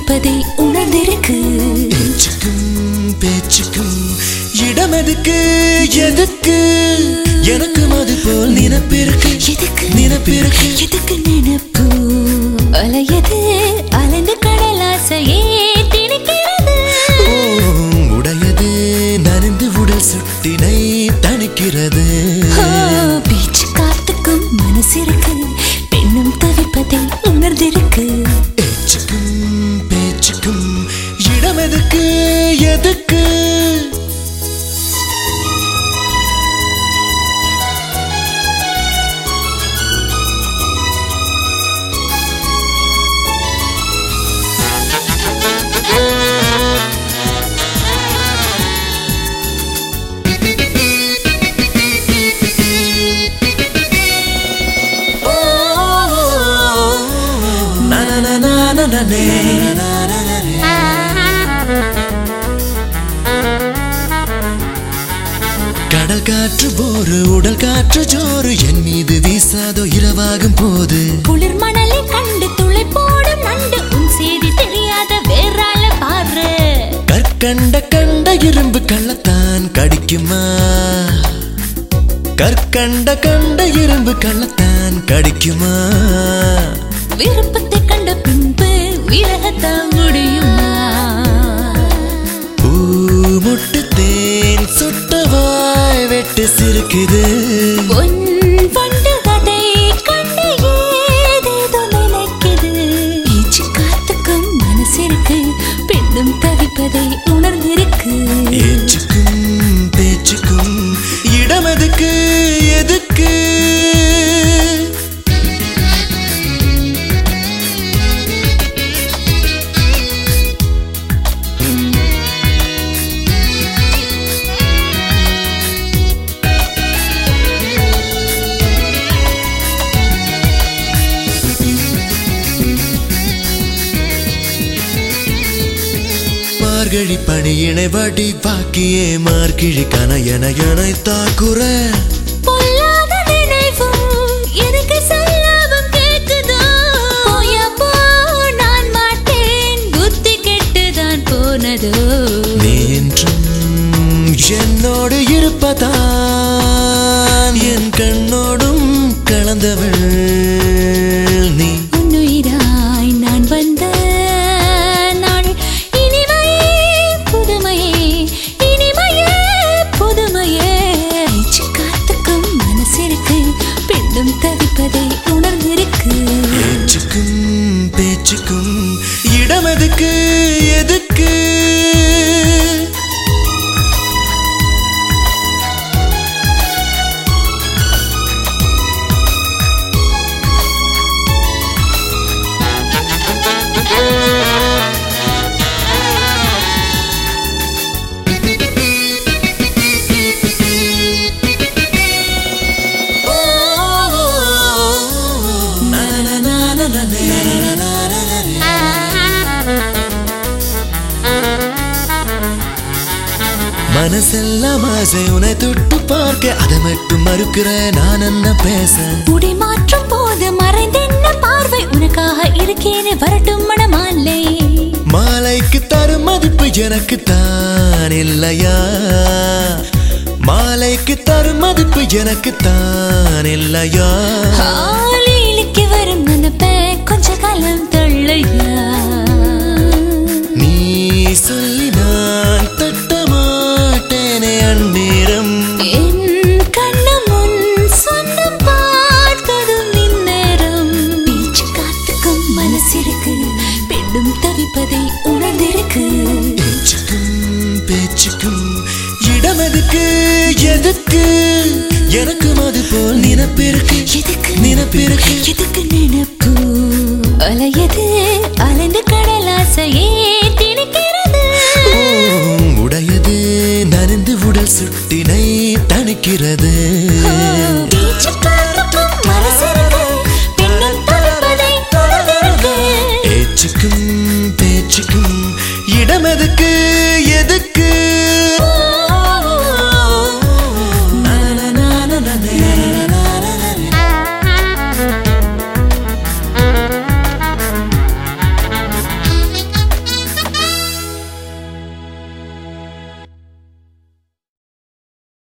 தவிப்பதை உணர்ந்திருக்கு பேச்சுக்கும் பேச்சுக்கும் இடம் எதுக்கு எதுக்கு எனக்கும் அது போல் நினைப்பிருக்கு எதுக்கு நினைப்பிருக்கு எதுக்கு நினைப்பு அலையது அலைந்து கடலாசையே திணிக்கிறது ஓ, உடையது நனைந்து உடல் சுட்டினை தணிக்கிறது ஓ, பீச்சு காத்துக்கும் மனசிருக்கு பெண்ணும் தவிப்பதை உணர்ந்திருக்கு பேச்சுக்கும் பேச்சுக்கும் இடம் எதுக்கு எதுக்கு Na na na na na na na கடல் காற்று போரு உடல் காற்று ஜோறு என் மீது வீசாதோ இரவாகும் போது குளிர் மணலை கண்டு துளை போடும் நண்டு உன் செய்தி தெரியாத வேறால பாரு கற்கண்ட கண்ட இரும்பு கள்ளத்தான் கடிக்குமா கற்கண்ட கண்ட இரும்பு கள்ளத்தான் கடிக்குமா விருப்பத்தை கண்ட பின்பு விலகத்தான் முடியுமா பூ முட்டு தேன் சுட்டவாய் வெட்டு சிரிக்குது பொன் பண்டு கதை கண்டு ஏதேதோ நினைக்குது ஈச்சு காத்துக்கும் மனசிருக்கு பெண்ணும் தவிப்பதை உணர்ந்திருக்கு ஏச்சுக்கும் பேச்சுக்கும் இடம் எதுக்கு எதுக்கு மார்கழி பணியினை வடி பாக்கியே மார்கிழி கனையன என தாக்குற பொல்லாத நினைவும் எனக்கு சொல்லாமல் கேக்குதோ போயா போ நான் மாட்டேன் புத்தி கெட்டுதான் போனதோ நீ என்றும் என்னோடு இருப்பதான் என் கண்ணோடும் கலந்தவள் நீ உன்னுயிராய் நான் வந்த நாள் இனிமையே புதுமையே இனிமையே புதுமையே ஐச்சு காத்துக்கும் மனசிருக்கு பெண்ணும் தவிப்பதை உணர்ந்திருக்கு பேச்சுக்கும் பேச்சுக்கும் இடம் எதுக்கு எதுக்கு Na na na na na na na na na. மனசெல்லாம் ஆசை உன்னை தொட்டு பார்க்க அதை மட்டும் மறுக்கிற நான் என்ன பேச முடி மாற்றும் போது மறைந்தென்ன பார்வை உனக்காக இருக்கேனே வரட்டும் மனமாலை மாலைக்கு தரும் மதிப்பு எனக்கு தான் இல்லையா மாலைக்கு தரும் மதிப்பு எனக்கு தான் இல்லையா ஆளிலுக்கு வரும் நினைப்ப கொஞ்ச காலம் தள்ளையா நீ சொல்லி நான் தட்ட மாட்டேனே அந்நேரம் என் கண்ணு முன் சொந்தம் பார்த்ததும் இந்நேரம் பீச்சு காத்துக்கும் மனசிருக்கு பெண்ணும் தவிப்பதை உணர்ந்திருக்கு பேச்சுக்கும் பேச்சுக்கும் இடம் எதுக்கு எதுக்கு எனக்கும் அது போல் நினைப்பிருக்கு எதுக்கு நினைப்பிருக்கு எதுக்கு நினைப்பு அலையது அலைந்து கடலாசையே திணிக்கிறது ஓ, உடையது நனைந்து உடல் சுட்டினை தணிக்கிறது பீச்சு காத்துக்கும் மனசிருக்கு பெண்ணும் தவிப்பதை உணர்ந்திருக்கு பேச்சுக்கும் பேச்சுக்கும் இடம் எதுக்கு